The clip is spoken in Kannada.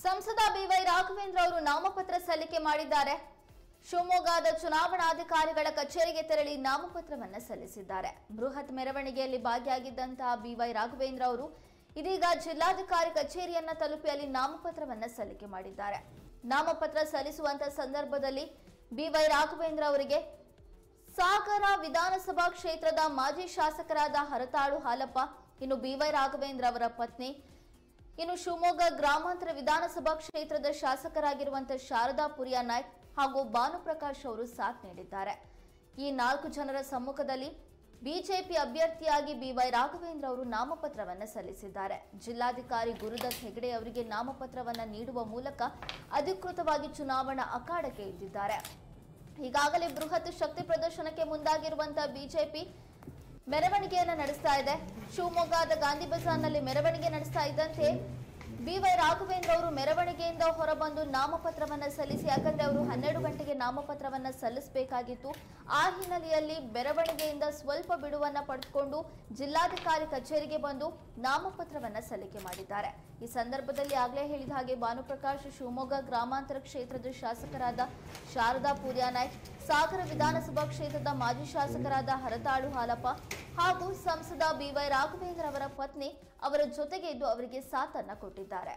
ಸಂಸದ ಬಿವೈ ರಾಘವೇಂದ್ರ ಅವರು ನಾಮಪತ್ರ ಸಲ್ಲಿಕೆ ಮಾಡಿದ್ದಾರೆ ಶಿವಮೊಗ್ಗದ ಚುನಾವಣಾಧಿಕಾರಿಗಳ ಕಚೇರಿಗೆ ತೆರಳಿ ನಾಮಪತ್ರವನ್ನ ಸಲ್ಲಿಸಿದ್ದಾರೆ ಬೃಹತ್ ಮೆರವಣಿಗೆಯಲ್ಲಿ ಭಾಗಿಯಾಗಿದ್ದಂತಹ ಬಿವೈ ರಾಘವೇಂದ್ರ ಅವರು ಇದೀಗ ಜಿಲ್ಲಾಧಿಕಾರಿ ಕಚೇರಿಯನ್ನ ತಲುಪಿ ಅಲ್ಲಿ ನಾಮಪತ್ರವನ್ನ ಸಲ್ಲಿಕೆ ಮಾಡಿದ್ದಾರೆ ನಾಮಪತ್ರ ಸಲ್ಲಿಸುವಂತ ಸಂದರ್ಭದಲ್ಲಿ ಬಿವೈ ರಾಘವೇಂದ್ರ ಅವರಿಗೆ ಸಾಗರ ವಿಧಾನಸಭಾ ಕ್ಷೇತ್ರದ ಮಾಜಿ ಶಾಸಕರಾದ ಹರತಾಳು ಹಾಲಪ್ಪ ಇನ್ನು ಬಿವೈ ರಾಘವೇಂದ್ರ ಅವರ ಪತ್ನಿ ಇನ್ನು ಶಿವಮೊಗ್ಗ ಗ್ರಾಮಾಂತರ ವಿಧಾನಸಭಾ ಕ್ಷೇತ್ರದ ಶಾಸಕರಾಗಿರುವಂತಹ ಶಾರದಾ ಪುರಿಯಾ ನಾಯ್ಕ್ ಹಾಗೂ ಭಾನುಪ್ರಕಾಶ್ ಅವರು ಸಾಥ್ ನೀಡಿದ್ದಾರೆ ಈ ನಾಲ್ಕು ಜನರ ಸಮ್ಮುಖದಲ್ಲಿ ಬಿಜೆಪಿ ಅಭ್ಯರ್ಥಿಯಾಗಿ ಬಿವೈ ರಾಘವೇಂದ್ರ ಅವರು ನಾಮಪತ್ರವನ್ನ ಸಲ್ಲಿಸಿದ್ದಾರೆ ಜಿಲ್ಲಾಧಿಕಾರಿ ಗುರುದತ್ ಹೆಗಡೆ ಅವರಿಗೆ ನಾಮಪತ್ರವನ್ನ ನೀಡುವ ಮೂಲಕ ಅಧಿಕೃತವಾಗಿ ಚುನಾವಣಾ ಅಖಾಡಕ್ಕೆ ಇದ್ದಿದ್ದಾರೆ ಈಗಾಗಲೇ ಬೃಹತ್ ಶಕ್ತಿ ಪ್ರದರ್ಶನಕ್ಕೆ ಮುಂದಾಗಿರುವಂತಹ ಬಿಜೆಪಿ ಮೆರವಣಿಗೆಯನ್ನ ನಡೆಸ್ತಾ ಇದೆ ಶಿವಮೊಗ್ಗದ ಗಾಂಧಿ ಬಜಾರ್ನಲ್ಲಿ ಮೆರವಣಿಗೆ ನಡೆಸ್ತಾ ಇದ್ದಂತೆ ಬಿವೈ ರಾಘವೇಂದ್ರ ಅವರು ಮೆರವಣಿಗೆಯಿಂದ ಹೊರಬಂದು ನಾಮಪತ್ರವನ್ನ ಸಲ್ಲಿಸಿ ಯಾಕಂದ್ರೆ ಅವರು ಹನ್ನೆರಡು ಗಂಟೆಗೆ ನಾಮಪತ್ರವನ್ನ ಸಲ್ಲಿಸಬೇಕಾಗಿತ್ತು ಆ ಹಿನ್ನೆಲೆಯಲ್ಲಿ ಮೆರವಣಿಗೆಯಿಂದ ಸ್ವಲ್ಪ ಬಿಡುವನ್ನ ಪಡೆದುಕೊಂಡು ಜಿಲ್ಲಾಧಿಕಾರಿ ಕಚೇರಿಗೆ ಬಂದು ನಾಮಪತ್ರವನ್ನ ಸಲ್ಲಿಕೆ ಮಾಡಿದ್ದಾರೆ ಈ ಸಂದರ್ಭದಲ್ಲಿ ಆಗ್ಲೇ ಹೇಳಿದ ಹಾಗೆ ಭಾನುಪ್ರಕಾಶ್ ಶಿವಮೊಗ್ಗ ಗ್ರಾಮಾಂತರ ಕ್ಷೇತ್ರದ ಶಾಸಕರಾದ ಶಾರದಾ ಪೂರ್ಯಾ ನಾಯ್ಕ್ ಸಾಗರ ವಿಧಾನಸಭಾ ಕ್ಷೇತ್ರದ ಮಾಜಿ ಶಾಸಕರಾದ ಹರತಾಳು ಹಾಲಪ್ಪ ಹಾಗೂ ಸಂಸದ ಬಿವೈ ರಾಘವೇಂದ್ರ ಅವರ ಪತ್ನಿ ಅವರ ಜೊತೆಗೆ ಇದ್ದು ಅವರಿಗೆ ಸಾಥನ್ನ ಕೊಟ್ಟಿದ್ದಾರೆ